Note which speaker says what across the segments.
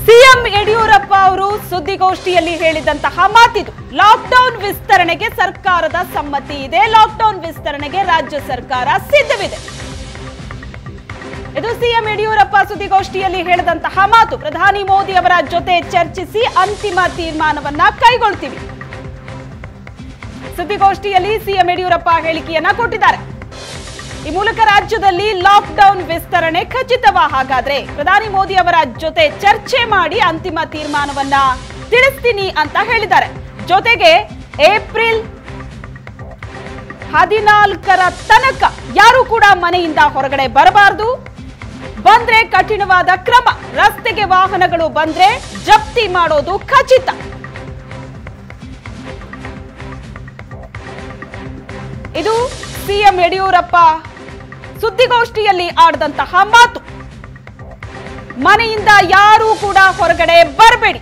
Speaker 1: CM Yediyurappa ಅವರು ಸುದ್ದಿಗೋಷ್ಠಿಯಲ್ಲಿ ಹೇಳಿದಂತಹ ಮಾತಿದು ಲಾಕ್ಡೌನ್ ವಿಸ್ತರಣೆಗೆ ಸರ್ಕಾರದ ಸಮ್ಮತಿ ಇದೆ ಲಾಕ್ಡೌನ್ ವಿಸ್ತರಣೆಗೆ ರಾಜ್ಯ ಸರ್ಕಾರ ಸಿದ್ಧವಿದೆ ಇದು ಸಿಎಂ ಯಡಿಯೂರಪ್ಪ ಸುದ್ದಿಗೋಷ್ಠಿಯಲ್ಲಿ ಹೇಳಿದಂತಹ ಮಾತು ಪ್ರಧಾನಿ ಮೋದಿ ಅವರ ಜೊತೆ ಚರ್ಚಿಸಿ ಅಂತಿಮ ತೀರ್ಮಾನವನ್ನ ಕೈಗೊಳ್ತೀವಿ ಸುದ್ದಿಗೋಷ್ಠಿಯಲ್ಲಿ ಸಿಎಂ ಯಡಿಯೂರಪ್ಪ ಹೇಳಿಕೆಯನ್ನ ಕೊಟ್ಟಿದ್ದಾರೆ ಈ ಮೂಲಕ ರಾಜ್ಯದಲ್ಲಿ ಲಾಕ್ಡೌನ್ ವಿಸ್ತರಣೆ ಖಚಿತವಾ ಹಾಗಾದ್ರೆ ಪ್ರಧಾನಿ ಮೋದಿ ಅವರ ಜೊತೆ ಚರ್ಚೆ ಮಾಡಿ ಅಂತಿಮ ತೀರ್ಮಾನವನ್ನ ತಿಳಿಸ್ತೀನಿ ಅಂತ ಹೇಳಿದ್ದಾರೆ ಜೊತೆಗೆ ಏಪ್ರಿಲ್ ಹದಿನಾಲ್ಕರ ತನಕ ಯಾರು ಕೂಡ ಮನೆಯಿಂದ ಹೊರಗಡೆ ಬರಬಾರದು ಬಂದ್ರೆ ಕಠಿಣವಾದ ಕ್ರಮ ರಸ್ತೆಗೆ ವಾಹನಗಳು ಬಂದ್ರೆ ಜಪ್ತಿ ಮಾಡೋದು ಖಚಿತ ಇದು ಸಿಎಂ ಯಡಿಯೂರಪ್ಪ ಸುದ್ದಿಗೋಷ್ಠಿಯಲ್ಲಿ ಆಡಿದಂತಹ ಮಾತು ಮನೆಯಿಂದ ಯಾರೂ ಕೂಡ ಹೊರಗಡೆ ಬರಬೇಡಿ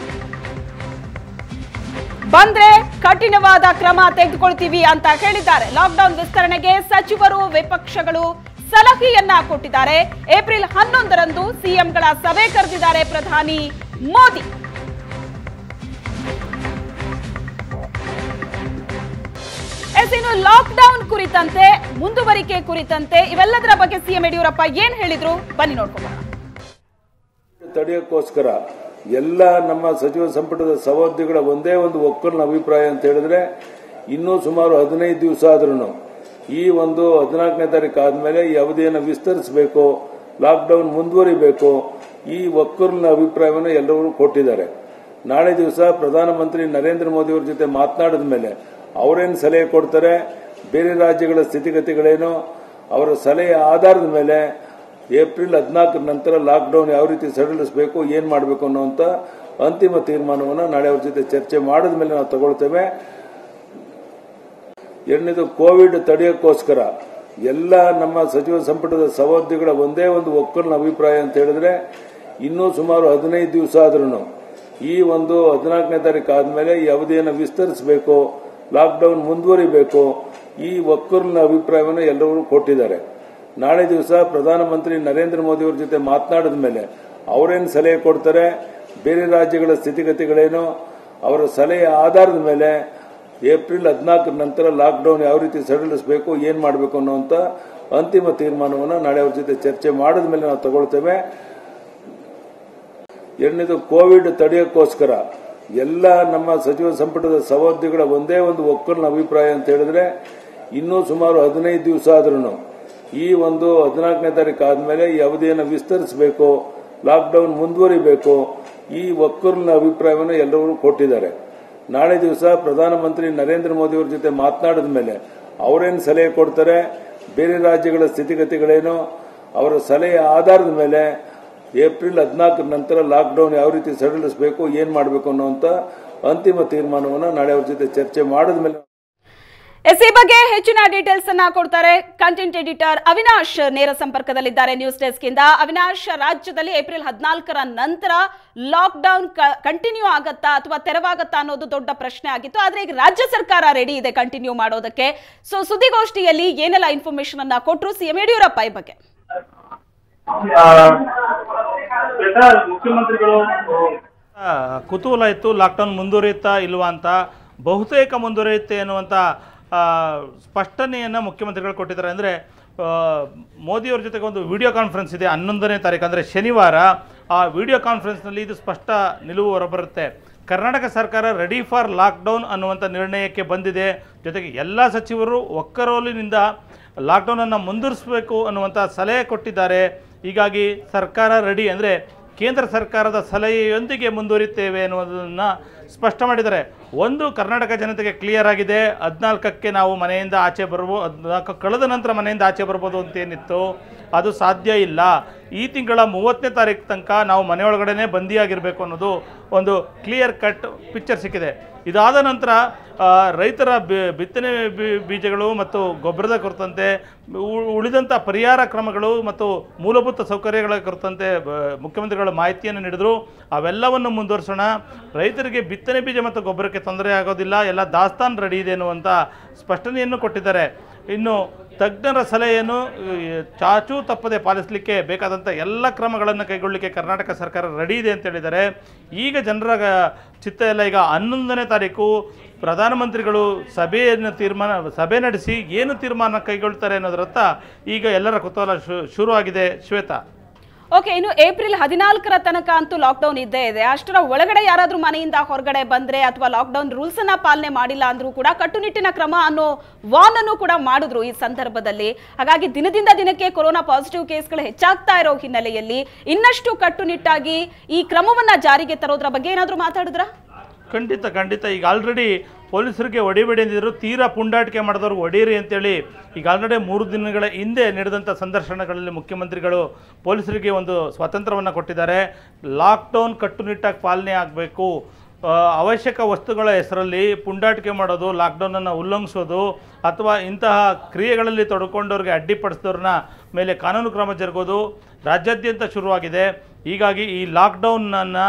Speaker 1: ಬಂದ್ರೆ ಕಠಿಣವಾದ ಕ್ರಮ ತೆಗೆದುಕೊಳ್ತೀವಿ ಅಂತ ಹೇಳಿದ್ದಾರೆ ಲಾಕ್ಡೌನ್ ವಿಸ್ತರಣೆಗೆ ಸಚಿವರು ವಿಪಕ್ಷಗಳು ಸಲಹೆಯನ್ನ ಕೊಟ್ಟಿದ್ದಾರೆ ಏಪ್ರಿಲ್ ಹನ್ನೊಂದರಂದು ಸಿಎಂಗಳ ಸಭೆ ಕರೆದಿದ್ದಾರೆ ಪ್ರಧಾನಿ ಮೋದಿ ಎಸ್ ಇನ್ನು ಲಾಕ್ಡೌನ್ ಕುರಿತಂತೆ ಮುಂದುವರಿಕೆ ಕುರಿತಂತೆ ಇವೆಲ್ಲದರ ಬಗ್ಗೆ ಸಿಎಂ ಯಡಿಯೂರಪ್ಪ ಏನ್ ಹೇಳಿದ್ರು ಬನ್ನಿ ನೋಡ್ಕೊಂಬರೋಣ
Speaker 2: ತಡೆಯೋಕ್ಕೋಸ್ಕರ ಎಲ್ಲ ನಮ್ಮ ಸಚಿವ ಸಂಪುಟದ ಸಹೋದ್ಯೋಗಿಗಳ ಒಂದೇ ಒಂದು ಒಕ್ಕಲಿನ ಅಭಿಪ್ರಾಯ ಅಂತ ಹೇಳಿದ್ರೆ ಇನ್ನೂ ಸುಮಾರು ಹದಿನೈದು ದಿವಸ ಆದ್ರೂ ಈ ಒಂದು ಹದಿನಾಲ್ಕನೇ ತಾರೀಕು ಆದ್ಮೇಲೆ ಈ ಅವಧಿಯನ್ನು ವಿಸ್ತರಿಸಬೇಕು ಲಾಕ್ಡೌನ್ ಮುಂದುವರಿಬೇಕು ಈ ಒಕ್ಕಲಿನ ಅಭಿಪ್ರಾಯವನ್ನು ಎಲ್ಲರೂ ಕೊಟ್ಟಿದ್ದಾರೆ ನಾಳೆ ದಿವಸ ಪ್ರಧಾನಮಂತ್ರಿ ನರೇಂದ್ರ ಮೋದಿ ಅವರ ಜೊತೆ ಮಾತನಾಡಿದ ಮೇಲೆ ಅವರೇನು ಸಲಹೆ ಕೊಡ್ತಾರೆ ಬೇರೆ ರಾಜ್ಯಗಳ ಸ್ಥಿತಿಗತಿಗಳೇನು ಅವರ ಸಲಹೆಯ ಆಧಾರದ ಮೇಲೆ ಏಪ್ರಿಲ್ ಹದಿನಾಲ್ಕರ ನಂತರ ಲಾಕ್ಡೌನ್ ಯಾವ ರೀತಿ ಸಡಿಲಿಸಬೇಕು ಏನ್ ಮಾಡಬೇಕು ಅನ್ನುವಂತ ಅಂತಿಮ ತೀರ್ಮಾನವನ್ನು ನಾಳೆ ಅವ್ರ ಜೊತೆ ಚರ್ಚೆ ಮಾಡಿದ ಮೇಲೆ ನಾವು ತಗೊಳ್ತೇವೆ ಎರಡನೇದು ಕೋವಿಡ್ ತಡೆಯೋಕ್ಕೋಸ್ಕರ ಎಲ್ಲ ನಮ್ಮ ಸಚಿವ ಸಂಪುಟದ ಸಹೋದ್ಯೋಗಿಗಳ ಒಂದೇ ಒಂದು ಒಕ್ಕಲಿನ ಅಭಿಪ್ರಾಯ ಅಂತ ಹೇಳಿದ್ರೆ ಇನ್ನೂ ಸುಮಾರು ಹದಿನೈದು ದಿವಸ ಆದ್ರೂ ಈ ಒಂದು ಹದಿನಾಲ್ಕನೇ ತಾರೀಕು ಆದ್ಮೇಲೆ ಈ ಅವಧಿಯನ್ನು ವಿಸ್ತರಿಸಬೇಕು ಲಾಕ್ಡೌನ್ ಮುಂದುವರಿಬೇಕು ಈ ಒಕ್ಕಲಿನ ಅಭಿಪ್ರಾಯವನ್ನು ಎಲ್ಲರೂ ಕೊಟ್ಟಿದ್ದಾರೆ ನಾಳೆ ದಿವಸ ಪ್ರಧಾನಮಂತ್ರಿ ನರೇಂದ್ರ ಮೋದಿ ಅವರ ಜೊತೆ ಮಾತನಾಡಿದ ಮೇಲೆ ಅವರೇನು ಸಲಹೆ ಕೊಡ್ತಾರೆ ಬೇರೆ ರಾಜ್ಯಗಳ ಸ್ಥಿತಿಗತಿಗಳೇನು ಅವರ ಸಲಹೆಯ ಆಧಾರದ ಮೇಲೆ ಏಪ್ರಿಲ್ ಹದಿನಾಲ್ಕರ ನಂತರ ಲಾಕ್ಡೌನ್ ಯಾವ ರೀತಿ ಸಡಿಲಿಸಬೇಕು ಏನ್ ಮಾಡಬೇಕು ಅನ್ನುವಂತ ಅಂತಿಮ ತೀರ್ಮಾನವನ್ನು ನಾಳೆ ಅವ್ರ ಜೊತೆ ಚರ್ಚೆ ಮಾಡಿದ ಮೇಲೆ ನಾವು ತಗೊಳ್ತೇವೆ ಎರಡನೇದು ಕೋವಿಡ್ ತಡೆಯೋಕ್ಕೋಸ್ಕರ ಎಲ್ಲ ನಮ್ಮ ಸಚಿವ ಸಂಪುಟದ ಸಹೋದ್ಯೋಗಿಗಳ ಒಂದೇ ಒಂದು ಒಕ್ಕಲಿನ ಅಭಿಪ್ರಾಯ ಅಂತ ಹೇಳಿದ್ರೆ ಇನ್ನೂ ಸುಮಾರು ಹದಿನೈದು ದಿವಸ ಆದ್ರೂ ಈ ಒಂದು ಹದಿನಾಲ್ಕನೇ ತಾರೀಕು ಆದ್ಮೇಲೆ ಈ ಅವಧಿಯನ್ನು ವಿಸ್ತರಿಸಬೇಕು ಲಾಕ್ಡೌನ್ ಮುಂದುವರಿಬೇಕು ಈ ಒಕ್ಕಲಿನ ಅಭಿಪ್ರಾಯವನ್ನು ಎಲ್ಲರೂ ಕೊಟ್ಟಿದ್ದಾರೆ ನಾಳೆ ದಿವಸ ಪ್ರಧಾನಮಂತ್ರಿ ನರೇಂದ್ರ ಮೋದಿ ಅವರ ಜೊತೆ ಮಾತನಾಡಿದ ಮೇಲೆ ಅವರೇನು ಸಲಹೆ ಕೊಡ್ತಾರೆ ಬೇರೆ ರಾಜ್ಯಗಳ ಸ್ಥಿತಿಗತಿಗಳೇನು ಅವರ ಸಲಹೆಯ ಆಧಾರದ ಮೇಲೆ ಏಪ್ರಿಲ್ ಹದಿನಾಲ್ಕರ ನಂತರ ಲಾಕ್ಡೌನ್ ಯಾವ ರೀತಿ ಸಡಿಲಿಸಬೇಕು ಏನ್ ಮಾಡಬೇಕು ಅನ್ನುವಂತ ಅಂತಿಮ ತೀರ್ಮಾನವನ್ನು ನಾಳೆ ಅವ್ರ ಜೊತೆ ಚರ್ಚೆ ಮಾಡಿದ ಮೇಲೆ
Speaker 1: ಎಸ್ ಈ ಬಗ್ಗೆ ಹೆಚ್ಚಿನ ಡೀಟೇಲ್ಸ್ ಅನ್ನ ಕೊಡ್ತಾರೆ ಕಂಟೆಂಟ್ ಎಡಿಟರ್ ಅವಿನಾಶ್ ನೇರ ಸಂಪರ್ಕದಲ್ಲಿದ್ದಾರೆ ನ್ಯೂಸ್ ಡೆಸ್ಕ್ ಇಂದ ಅವಿನಾಶ್ ರಾಜ್ಯದಲ್ಲಿ ಏಪ್ರಿಲ್ ಹದಿನಾಲ್ಕರ ನಂತರ ಲಾಕ್ಡೌನ್ ಕಂಟಿನ್ಯೂ ಆಗತ್ತಾ ಅಥವಾ ತೆರವಾಗತ್ತಾ ಅನ್ನೋದು ದೊಡ್ಡ ಪ್ರಶ್ನೆ ಆಗಿತ್ತು ಆದ್ರೆ ಈಗ ರಾಜ್ಯ ಸರ್ಕಾರ ರೆಡಿ ಇದೆ ಕಂಟಿನ್ಯೂ ಮಾಡೋದಕ್ಕೆ ಸೊ ಸುದ್ದಿಗೋಷ್ಠಿಯಲ್ಲಿ ಏನೆಲ್ಲ ಇನ್ಫಾರ್ಮೇಶನ್ ಅನ್ನ ಕೊಟ್ಟರು ಸಿಎಂ ಯಡಿಯೂರಪ್ಪ ಈ ಬಗ್ಗೆ
Speaker 3: ಆ, ಶ್ವೇತಾ, ಮುಖ್ಯಮಂತ್ರಿಗಳು
Speaker 4: ಆ, ಕುತೂಹಲ ಇತ್ತು ಲಾಕ್ಡೌನ್ ಮುಂದುವರಿಯುತ್ತಾ ಇಲ್ವಾ ಅಂತ ಬಹುತೇಕ ಮುಂದುವರಿಯುತ್ತೆ ಅನ್ನುವಂಥ ಆ, ಸ್ಪಷ್ಟನೆಯನ್ನು ಮುಖ್ಯಮಂತ್ರಿಗಳು ಕೊಟ್ಟಿದ್ದಾರೆ ಅಂದರೆ ಮೋದಿಯವ್ರ ಜೊತೆಗೆ ಒಂದು ವಿಡಿಯೋ ಕಾನ್ಫರೆನ್ಸ್ ಇದೆ ಹನ್ನೊಂದನೇ ತಾರೀಕು ಅಂದರೆ ಶನಿವಾರ ಆ ವಿಡಿಯೋ ಕಾನ್ಫರೆನ್ಸ್ನಲ್ಲಿ ಇದು ಸ್ಪಷ್ಟ ನಿಲುವು ಹೊರಬರುತ್ತೆ ಕರ್ನಾಟಕ ಸರ್ಕಾರ ರೆಡಿ ಫಾರ್ ಲಾಕ್ಡೌನ್ ಅನ್ನುವಂಥ ನಿರ್ಣಯಕ್ಕೆ ಬಂದಿದೆ ಜೊತೆಗೆ ಎಲ್ಲ ಸಚಿವರು ಒಕ್ಕರೋಲಿನಿಂದ ಲಾಕ್ಡೌನನ್ನು ಮುಂದುವರಿಸಬೇಕು ಅನ್ನುವಂಥ ಸಲಹೆ ಕೊಟ್ಟಿದ್ದಾರೆ ಹೀಗಾಗಿ ಸರ್ಕಾರ ರೆಡಿ ಅಂದರೆ ಕೇಂದ್ರ ಸರ್ಕಾರದ ಸಲಹೆಯೊಂದಿಗೆ ಮುಂದುವರಿಯುತ್ತೇವೆ ಅನ್ನೋದನ್ನು ಸ್ಪಷ್ಟ ಮಾಡಿದ್ದಾರೆ ಒಂದು ಕರ್ನಾಟಕ ಜನತೆಗೆ ಕ್ಲಿಯರ್ ಆಗಿದೆ ಹದಿನಾಲ್ಕಕ್ಕೆ ನಾವು ಮನೆಯಿಂದ ಆಚೆ ಬರ್ಬೋದು ಹದಿನಾಲ್ಕು ಕಳೆದ ನಂತರ ಮನೆಯಿಂದ ಆಚೆ ಬರ್ಬೋದು ಅಂತೇನಿತ್ತು ಅದು ಸಾಧ್ಯ ಇಲ್ಲ ಈ ತಿಂಗಳ ಮೂವತ್ತನೇ ತಾರೀಕು ತನಕ ನಾವು ಮನೆಯೊಳಗಡೆ ಬಂದಿಯಾಗಿರಬೇಕು ಅನ್ನೋದು ಒಂದು ಕ್ಲಿಯರ್ ಕಟ್ ಪಿಕ್ಚರ್ ಸಿಕ್ಕಿದೆ ಇದಾದ ನಂತರ ಆ, ರೈತರ ಬಿ- ಬಿತ್ತನೆ ಬಿ- ಬೀಜಗಳು ಮತ್ತು ಗೊಬ್ಬರದ ಕುರಿತಂತೆ ಉ- ಉಳಿದಂಥ ಪರಿಹಾರ ಕ್ರಮಗಳು ಮತ್ತು ಮೂಲಭೂತ ಸೌಕರ್ಯಗಳ ಕುರಿತಂತೆ ಬ- ಮುಖ್ಯಮಂತ್ರಿಗಳು ಮಾಹಿತಿಯನ್ನು ನೀಡಿದರು ಅವೆಲ್ಲವನ್ನು ಮುಂದುವರಿಸೋಣ ರೈತರಿಗೆ ಬಿತ್ತನೆ ಬೀಜ ಮತ್ತು ಗೊಬ್ಬರಕ್ಕೆ ತೊಂದರೆ ಆಗೋದಿಲ್ಲ ಎಲ್ಲ ದಾಸ್ತಾನು ರೆಡಿ ಇದೆ ಅನ್ನುವಂಥ ಸ್ಪಷ್ಟನೆಯನ್ನು ಕೊಟ್ಟಿದ್ದಾರೆ ಇನ್ನು ತಜ್ಞರ ಸಲಹೆಯನ್ನು ಈ, ಚಾಚೂ ತಪ್ಪದೆ ಪಾಲಿಸಲಿಕ್ಕೆ ಬೇಕಾದಂಥ ಎಲ್ಲ ಕ್ರಮಗಳನ್ನು ಕೈಗೊಳ್ಳಲಿಕ್ಕೆ ಕರ್ನಾಟಕ ಸರ್ಕಾರ ರೆಡಿ ಇದೆ ಅಂತ ಹೇಳಿದ್ದಾರೆ ಈಗ ಜನರ ಗ- ಚಿತ್ತ ಎಲ್ಲ ಈಗ ಹನ್ನೊಂದನೇ ತಾರೀಕು ಪ್ರಧಾನಮಂತ್ರಿಗಳು ಸಭೆಯನ್ನು ತೀರ್ಮಾನ ಸಭೆ ನಡೆಸಿ ಏನು ತೀರ್ಮಾನ ಕೈಗೊಳ್ತಾರೆ ಅನ್ನೋದರತ್ತ ಈಗ ಎಲ್ಲರ ಕುತೂಹಲ ಶು ಶುರುವಾಗಿದೆ ಶ್ವೇತಾ
Speaker 1: ಓಕೆ ಇನ್ನು ಏಪ್ರಿಲ್ ಹದಿನಾಲ್ಕರ ತನಕ ಅಂತೂ ಲಾಕ್ಡೌನ್ ಇದ್ದೇ ಇದೆ ಅಷ್ಟರ ಒಳಗಡೆ ಯಾರಾದ್ರೂ ಮನೆಯಿಂದ ಹೊರಗಡೆ ಬಂದ್ರೆ ಅಥವಾ ಲಾಕ್ಡೌನ್ ರೂಲ್ಸ್ ಅನ್ನ ಪಾಲನೆ ಮಾಡಿಲ್ಲ ಅಂದ್ರೂ ಕೂಡ ಕಟ್ಟುನಿಟ್ಟಿನ ಕ್ರಮ ಅನ್ನೋ ವಾರ್ನ್ ಅನ್ನು ಕೂಡ ಮಾಡಿದ್ರು ಈ ಸಂದರ್ಭದಲ್ಲಿ ಹಾಗಾಗಿ ದಿನದಿಂದ ದಿನಕ್ಕೆ ಕೊರೋನಾ ಪಾಸಿಟಿವ್ ಕೇಸ್ಗಳು ಹೆಚ್ಚಾಗ್ತಾ ಇರೋ ಹಿನ್ನೆಲೆಯಲ್ಲಿ ಇನ್ನಷ್ಟು ಕಟ್ಟುನಿಟ್ಟಾಗಿ ಈ ಕ್ರಮವನ್ನ ಜಾರಿಗೆ ತರೋದ್ರ ಬಗ್ಗೆ ಏನಾದ್ರೂ ಮಾತಾಡಿದ್ರಾ
Speaker 4: ಖಂಡಿತ ಖಂಡಿತ ಈಗ ಆಲ್ರೆಡಿ ಪೊಲೀಸರಿಗೆ ಹೊಡಿಬೇಡಿ ಅಂದಿದ್ರು ತೀರಾ ಪುಂಡಾಟಿಕೆ ಮಾಡಿದವ್ರಿಗೆ ಹೊಡೀರಿ ಅಂತೇಳಿ ಈಗ ಆಲ್ರೆಡಿ ಮೂರು ದಿನಗಳ ಹಿಂದೆ ನಡೆದಂಥ ಸಂದರ್ಶನಗಳಲ್ಲಿ ಮುಖ್ಯಮಂತ್ರಿಗಳು ಪೊಲೀಸರಿಗೆ ಒಂದು ಸ್ವಾತಂತ್ರ್ಯವನ್ನು ಕೊಟ್ಟಿದ್ದಾರೆ ಲಾಕ್ಡೌನ್ ಕಟ್ಟುನಿಟ್ಟಾಗಿ ಪಾಲನೆ ಆಗಬೇಕು ಅವಶ್ಯಕ ವಸ್ತುಗಳ ಹೆಸರಲ್ಲಿ ಪುಂಡಾಟಿಕೆ ಮಾಡೋದು ಲಾಕ್ಡೌನನ್ನು ಉಲ್ಲಂಘಿಸೋದು ಅಥವಾ ಇಂತಹ ಕ್ರಿಯೆಗಳಲ್ಲಿ ತೊಡ್ಕೊಂಡವ್ರಿಗೆ ಅಡ್ಡಿಪಡಿಸಿದವ್ರನ್ನ ಮೇಲೆ ಕಾನೂನು ಕ್ರಮ ಜರುಗೋದು ರಾಜ್ಯಾದ್ಯಂತ ಶುರುವಾಗಿದೆ ಹೀಗಾಗಿ ಈ ಲಾಕ್ಡೌನನ್ನು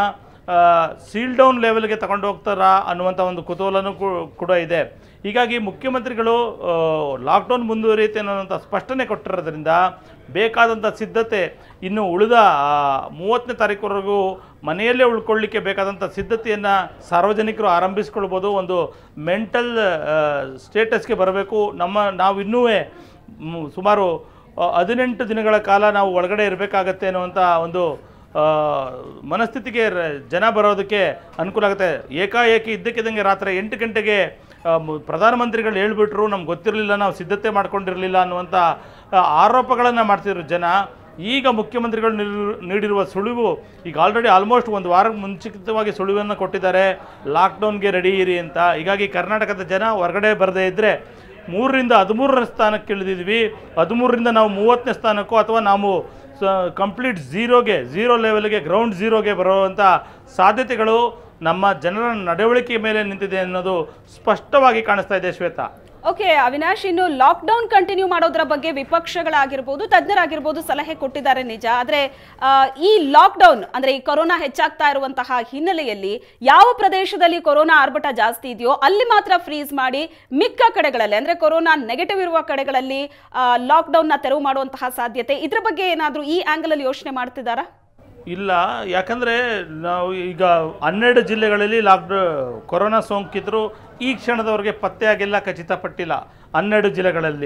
Speaker 4: ಸೀಲ್ ಡೌನ್ ಲೆವೆಲ್ಗೆ ತಗೊಂಡು ಹೋಗ್ತಾರಾ ಅನ್ನುವಂಥ ಒಂದು ಕುತೂಹಲನೂ ಕೂ- ಕೂಡ ಇದೆ ಹೀಗಾಗಿ ಮುಖ್ಯಮಂತ್ರಿಗಳು ಆ, ಲಾಕ್ಡೌನ್ ಮುಂದುವರಿಯುತ್ತೆ ಅನ್ನೋಂಥ ಸ್ಪಷ್ಟನೆ ಕೊಟ್ಟಿರೋದ್ರಿಂದ ಬೇಕಾದಂಥ ಸಿದ್ಧತೆ ಇನ್ನು ಉಳಿದ ಆ, ಮೂವತ್ತನೇ ತಾರೀಕುವರೆಗೂ ಮನೆಯಲ್ಲೇ ಉಳ್ಕೊಳ್ಳಿಕ್ಕೆ ಬೇಕಾದಂಥ ಸಿದ್ಧತೆಯನ್ನು ಸಾರ್ವಜನಿಕರು ಆರಂಭಿಸ್ಕೊಳ್ಬೋದು ಒಂದು ಮೆಂಟಲ್ ಸ್ಟೇಟಸ್ಗೆ ಬರಬೇಕು ನಮ್ಮ ನಾವು ಇನ್ನೂ ಮ್, ಸುಮಾರು ಆ, ಹದಿನೆಂಟು ದಿನಗಳ ಕಾಲ ನಾವು ಒಳಗಡೆ ಇರಬೇಕಾಗತ್ತೆ ಅನ್ನುವಂಥ ಒಂದು ಆ, ಮನಸ್ಥಿತಿಗೆ ರ- ಜನ ಬರೋದಕ್ಕೆ ಅನುಕೂಲ ಆಗುತ್ತೆ ಏಕಾಏಕಿ ಇದ್ದಕ್ಕಿದ್ದಂಗೆ ರಾತ್ರಿ ಎಂಟು ಗಂಟೆಗೆ ಆ, ಮ- ಪ್ರಧಾನಮಂತ್ರಿಗಳು ಹೇಳ್ಬಿಟ್ರು ನಮ್ಗೆ ಗೊತ್ತಿರಲಿಲ್ಲ ನಾವು ಸಿದ್ಧತೆ ಮಾಡ್ಕೊಂಡಿರಲಿಲ್ಲ ಅನ್ನುವಂಥ ಆರೋಪಗಳನ್ನು ಮಾಡ್ತಿದ್ರು ಜನ ಈಗ ಮುಖ್ಯಮಂತ್ರಿಗಳು ನೀಡಿರು- ನೀಡಿರುವ ಸುಳಿವು ಈಗ ಆಲ್ರೆಡಿ ಆಲ್ಮೋಸ್ಟ್ ಒಂದು ವಾರ ಮುಂಚಿತವಾಗಿ ಸುಳಿವನ್ನು ಕೊಟ್ಟಿದ್ದಾರೆ ಲಾಕ್ಡೌನ್ಗೆ ರೆಡಿ ಇರಿ ಅಂತ ಹೀಗಾಗಿ ಕರ್ನಾಟಕದ ಜನ ಹೊರಗಡೆ ಬರದೇ ಇದ್ದರೆ ಮೂರರಿಂದ ಹದಿಮೂರನೇ ಸ್ಥಾನಕ್ಕೆ ಇಳಿದಿದ್ವಿ ಹದಿಮೂರರಿಂದ ನಾವು ಮೂವತ್ತನೇ ಸ್ಥಾನಕ್ಕೋ ಅಥವಾ ನಾವು ಕಂಪ್ಲೀಟ್ ಝೀರೋಗೆ ಝೀರೋ ಲೆವೆಲ್ಗೆ ಗ್ರೌಂಡ್ ಝೀರೋಗೆ ಬರುವಂಥ ಸಾಧ್ಯತೆಗಳು ನಮ್ಮ ಜನರ ನಡವಳಿಕೆ ಮೇಲೆ ನಿಂತಿದೆ ಅನ್ನೋದು ಸ್ಪಷ್ಟವಾಗಿ ಕಾಣಿಸ್ತಾ ಇದೆ ಶ್ವೇತಾ
Speaker 1: ಓಕೆ ಅವಿನಾಶ್ ಇನ್ನು ಲಾಕ್ಡೌನ್ ಕಂಟಿನ್ಯೂ ಮಾಡೋದ್ರ ಬಗ್ಗೆ ವಿಪಕ್ಷಗಳಾಗಿರ್ಬೋದು ತಜ್ಞರಾಗಿರ್ಬೋದು ಸಲಹೆ ಕೊಟ್ಟಿದ್ದಾರೆ ನಿಜ ಆದ್ರೆ ಆ, ಈ ಲಾಕ್ಡೌನ್ ಅಂದ್ರೆ ಈ ಕೊರೋನಾ ಹೆಚ್ಚಾಗ್ತಾ ಇರುವಂತಹ ಹಿನ್ನೆಲೆಯಲ್ಲಿ ಯಾವ ಪ್ರದೇಶದಲ್ಲಿ ಕೊರೋನಾ ಆರ್ಭಟ ಜಾಸ್ತಿ ಇದೆಯೋ ಅಲ್ಲಿ ಮಾತ್ರ ಫ್ರೀಸ್ ಮಾಡಿ ಮಿಕ್ಕ ಕಡೆಗಳಲ್ಲಿ ಅಂದ್ರೆ ಕೊರೋನಾ ನೆಗೆಟಿವ್ ಇರುವ ಕಡೆಗಳಲ್ಲಿ ಲಾಕ್ಡೌನ್ ನ ತೆರವು ಮಾಡುವಂತಹ ಸಾಧ್ಯತೆ ಇದ್ರ ಬಗ್ಗೆ ಏನಾದ್ರೂ ಈ ಆಂಗಲ್ ಅಲ್ಲಿ ಯೋಚನೆ ಮಾಡ್ತಿದ್ದಾರಾ
Speaker 4: ಇಲ್ಲ ಯಾಕಂದರೆ ನಾವು ಈಗ ಹನ್ನೆರಡು ಜಿಲ್ಲೆಗಳಲ್ಲಿ ಲಾಕ್ಡೌ ಕೊರೋನಾ ಸೋಂಕಿತರು ಈ ಕ್ಷಣದವರೆಗೆ ಪತ್ತೆಯಾಗಿಲ್ಲ ಖಚಿತಪಟ್ಟಿಲ್ಲ ಹನ್ನೆರಡು ಜಿಲ್ಲೆಗಳಲ್ಲಿ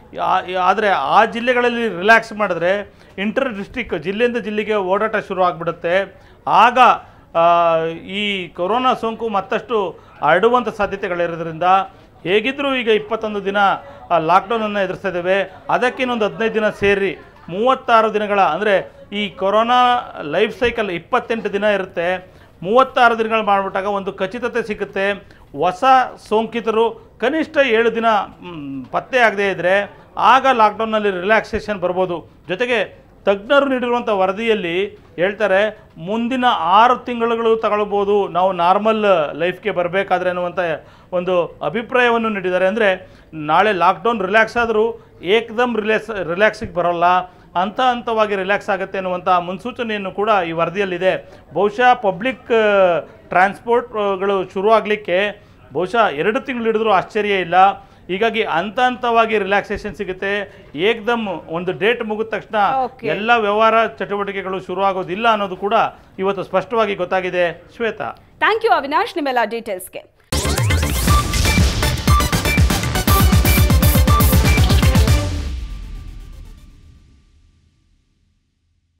Speaker 4: ಆದರೆ ಆ ಜಿಲ್ಲೆಗಳಲ್ಲಿ ರಿಲ್ಯಾಕ್ಸ್ ಮಾಡಿದ್ರೆ ಇಂಟರ್ ಡಿಸ್ಟಿಕ್ ಜಿಲ್ಲೆಯಿಂದ ಜಿಲ್ಲೆಗೆ ಓಡಾಟ ಶುರು ಆಗಿಬಿಡುತ್ತೆ ಆಗ ಆ, ಈ ಕೊರೋನಾ ಸೋಂಕು ಮತ್ತಷ್ಟು ಹರಡುವಂಥ ಸಾಧ್ಯತೆಗಳಿರೋದ್ರಿಂದ ಹೇಗಿದ್ದರೂ ಈಗ ಇಪ್ಪತ್ತೊಂದು ದಿನ ಲಾಕ್ಡೌನನ್ನು ಎದುರಿಸ್ತಾ ಇದ್ದೇವೆ ಅದಕ್ಕೆ ಇನ್ನೊಂದು ಹದಿನೈದು ದಿನ ಸೇರಿ ಮೂವತ್ತಾರು ದಿನಗಳ ಅಂದರೆ ಈ ಕೊರೋನಾ ಲೈಫ್ ಸೈಕಲ್ ಇಪ್ಪತ್ತೆಂಟು ದಿನ ಇರುತ್ತೆ ಮೂವತ್ತಾರು ದಿನಗಳು ಮಾಡಿಬಿಟ್ಟಾಗ ಒಂದು ಖಚಿತತೆ ಸಿಗುತ್ತೆ ಹೊಸ ಸೋಂಕಿತರು ಕನಿಷ್ಠ ಏಳು ದಿನ ಮ್, ಪತ್ತೆ ಆಗದೇ ಇದ್ದರೆ ಆಗ ಲಾಕ್ಡೌನ್ನಲ್ಲಿ ರಿಲ್ಯಾಕ್ಸೇಷನ್ ಬರ್ಬೋದು ಜೊತೆಗೆ ತಜ್ಞರು ನೀಡಿರುವಂಥ ವರದಿಯಲ್ಲಿ ಹೇಳ್ತಾರೆ ಮುಂದಿನ ಆರು ತಿಂಗಳುಗಳು ತಗೊಳ್ಬೋದು ನಾವು ನಾರ್ಮಲ್ ಲೈಫ್ಗೆ ಬರಬೇಕಾದ್ರೆ ಅನ್ನುವಂಥ ಒಂದು ಅಭಿಪ್ರಾಯವನ್ನು ನೀಡಿದ್ದಾರೆ ಅಂದರೆ ನಾಳೆ ಲಾಕ್ಡೌನ್ ರಿಲ್ಯಾಕ್ಸ್ ಆದರೂ ಏಕದಮ್ ರಿಲ್ಯಾಕ್ಸ್ ರಿಲ್ಯಾಕ್ಸಿಗೆ ಬರೋಲ್ಲ ಹಂತ ಹಂತವಾಗಿ ರಿಲ್ಯಾಕ್ಸ್ ಆಗುತ್ತೆ ಅನ್ನುವಂಥ ಮುನ್ಸೂಚನೆಯನ್ನು ಕೂಡ ಈ ವರದಿಯಲ್ಲಿದೆ ಬಹುಶಃ ಪಬ್ಲಿಕ್ ಟ್ರಾನ್ಸ್ಪೋರ್ಟ್ಗಳು ಶುರುವಾಗಲಿಕ್ಕೆ ಬಹುಶಃ ಎರಡು ತಿಂಗಳು ಹಿಡಿದ್ರೂ ಆಶ್ಚರ್ಯ ಇಲ್ಲ ಹೀಗಾಗಿ ಹಂತ ಹಂತವಾಗಿ ರಿಲ್ಯಾಕ್ಸೇಷನ್ ಸಿಗುತ್ತೆ ಏಕದಮ್ ಒಂದು ಡೇಟ್ ಮುಗಿದ ತಕ್ಷಣ
Speaker 1: Okay.
Speaker 4: ಎಲ್ಲ ವ್ಯವಹಾರ ಚಟುವಟಿಕೆಗಳು ಶುರುವಾಗೋದಿಲ್ಲ ಅನ್ನೋದು ಕೂಡ ಇವತ್ತು ಸ್ಪಷ್ಟವಾಗಿ ಗೊತ್ತಾಗಿದೆ ಶ್ವೇತಾ
Speaker 1: ಥ್ಯಾಂಕ್ ಯು ಅವಿನಾಶ್ ನಿಮ್ಮೆಲ್ಲ ಡೀಟೇಲ್ಸ್ಗೆ